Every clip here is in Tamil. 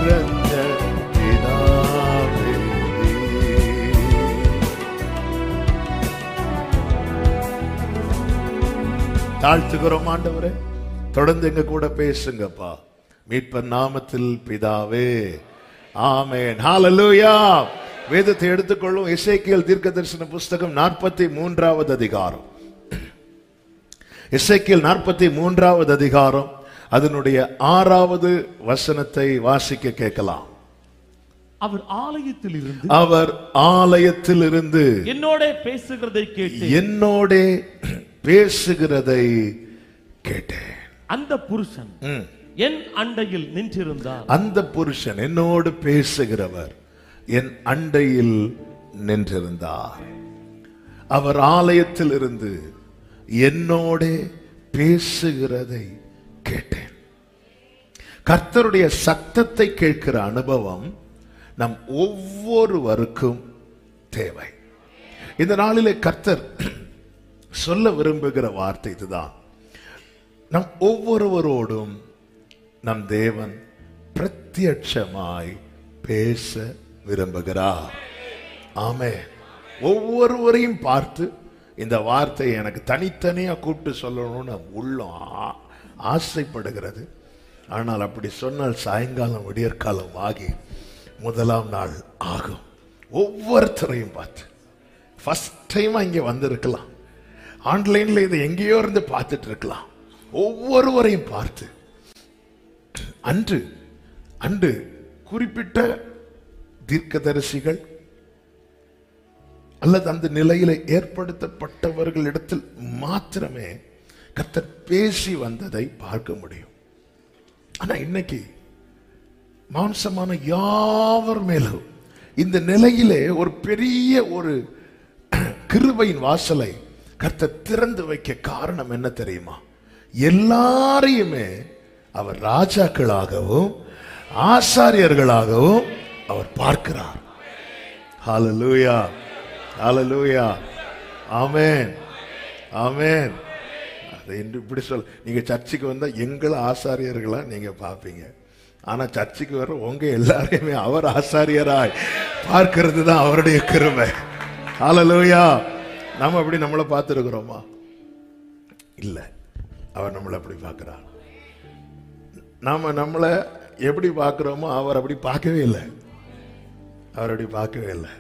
நிறைஞ்ச பிதாவே தாழ்த்துகிறோம் ஆண்டவரே தொடர்ந்து எங்க கூட பேசுங்கப்பா மீட்பர் நாமத்தில் பிதாவே ஆமென் ஹalleluya வேதத்தை எடுத்துக்கொள்ளும் இசைக்கியல் தீர்க்க தரிசன புஸ்தகம் நாற்பத்தி மூன்றாவது அதிகாரம் இசைக்கியல் நாற்பத்தி மூன்றாவது அதிகாரம் அதனுடைய ஆறாவது வசனத்தை வாசிக்க கேட்கலாம் அவர் ஆலயத்தில் இருந்து அவர் ஆலயத்திலிருந்து என்னோட பேசுகிறதை கேட்டு என்னோடே பேசுகிறதை கேட்டேன் அந்த புருஷன் ம். என் அண்டையில் நின்றிருந்தார் அந்த புருஷன் என்னோடு பேசுகிறவர் என் அண்டையில் நின்றிருந்தார் அவர் ஆலயத்தில் இருந்து என்னோடே பேசுகிறதை கேட்டேன் கர்த்தருடைய சத்தத்தை கேட்கிற அனுபவம் நம் ஒவ்வொருவருக்கும் தேவை இந்த நாளிலே கர்த்தர் சொல்ல விரும்புகிற வார்த்தை இதுதான் நம் ஒவ்வொருவரோடும் நம் தேவன் பிரத்யட்சமாய் பேச விரும்புகிறார் ஆமே ஒவ்வொருவரையும் பார்த்து இந்த வார்த்தையை எனக்கு தனித்தனியா கூப்பிட்டு சொல்லணும்னு உள்ளம் ஆ- ஆசைப்படுகிறது ஆனால் அப்படி சொன்னால் சாயங்காலம் விடியற்காலம் ஆகி முதலாம் நாள் ஆகும் ஒவ்வொருத்தரையும் பார்த்து ஃபர்ஸ்ட் டைம் இங்கே வந்திருக்கலாம் ஆன்லைன்ல இதை எங்கேயோ இருந்து பார்த்துட்டு இருக்கலாம் ஒவ்வொருவரையும் பார்த்து அன்று அன்று குறிப்பிட்ட தீர்க்கதரிசிகள் அல்லது அந்த நிலையில ஏற்படுத்தப்பட்டவர்களிடத்தில் மாத்திரமே கர்த்தர் பேசி வந்ததை பார்க்க முடியும் ஆனா இன்னைக்கு மாம்சமான யாவர் மேலும் இந்த நிலையிலே ஒரு பெரிய ஒரு கிருபையின் வாசலை கர்த்தர் திறந்து வைக்க காரணம் என்ன தெரியுமா எல்லாரையுமே அவர் ராஜாக்களாகவும் ஆசாரியர்களாகவும் அவர் பார்க்கிறார் ஹalleluya ஹalleluya ஆமென் ஆமென் அது என்று இப்படி சொல் நீங்க சர்ச்சுக்கு வந்தா எங்களை ஆசாரியர்களா நீங்க பார்ப்பீங்க ஆனா சர்ச்சுக்கு வர உங்க எல்லாரையுமே அவர் ஆசாரியராய் பார்க்கிறது தான் அவருடைய கிருபை ஹalleluya நாம அப்படி நம்மளை பார்த்துருக்கிறோமா இல்ல அவர் நம்மளை அப்படி பார்க்கிறார் நாம நம்மளை எப்படி பார்க்கிறோமோ அவர் அப்படி பார்க்கவே இல்லை அவர் அப்படி பார்க்கவே இல்லை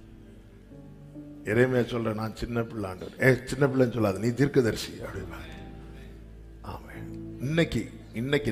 இறைமையா சொல்ற நான் சின்ன பிள்ளை ஆண்டவர் ஏ சின்ன பிள்ளைன்னு சொல்லாத நீ தீர்க்கதரிசி அப்படி ஆமாம் இன்னைக்கு இன்னைக்கு